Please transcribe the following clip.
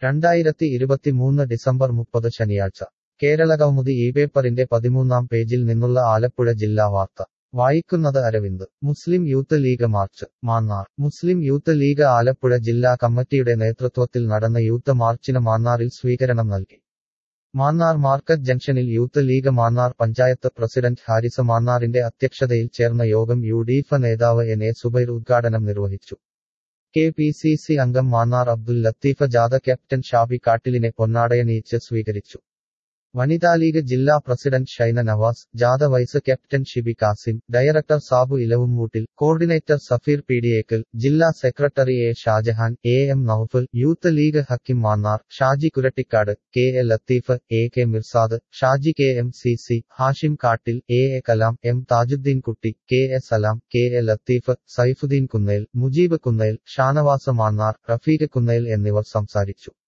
രണ്ടായിരത്തി ഇരുപത്തിമൂന്ന് ഡിസംബർ മുപ്പത് ശനിയാഴ്ച കേരളകൗമുദി ഈ പേപ്പറിന്റെ പതിമൂന്നാം പേജിൽ നിന്നുള്ള ആലപ്പുഴ ജില്ലാ വാർത്ത വായിക്കുന്നത് Aravind Muslim youth league march Mannar Muslim youth league Alappuzha ജില്ലാ കമ്മിറ്റിയുടെ നേതൃത്വത്തിൽ നടന്ന യൂത്ത് മാർച്ചിന് മാന്നാറിൽ സ്വീകരണം നൽകി മാന്നാർ മാർക്കറ്റ് ജംഗ്ഷനിൽ youth league Mannar panchayat president Haris മാന്നാറിന്റെ അധ്യക്ഷതയിൽ ചേർന്ന യോഗം യു ഡി എഫ് നേതാവ് എൻ എ സുബൈർ ഉദ്ഘാടനം നിർവഹിച്ചു കെ പി സി സി അംഗം മാന്നാർ അബ്ദുൽ ലത്തീഫ ജാഥ ക്യാപ്റ്റൻ ഷാബി കാട്ടിലിനെ പൊന്നാടയണിയിച്ച് സ്വീകരിച്ചു വനിതാ ലീഗ് ജില്ലാ പ്രസിഡന്റ് ഷൈന നവാസ് ജാഥ vice captain Shibi Kasim director Sabu Elavumoottil coordinator Safeer Peediyekkal ജില്ലാ secretary A Shajahan A M Noufal youth league Hakkim Mannar Shaji Kurattikkad K A Latheef A K Mirsad Shaji K M C C Hashim Kattil A A Kalam M Thajudheen Kutty K A Salam K A Latheef Saifudheen Kunnel Mujeeb Kunnel Shanavas Mannar Rafeeq Kunnel എന്നിവർ സംസാരിച്ചു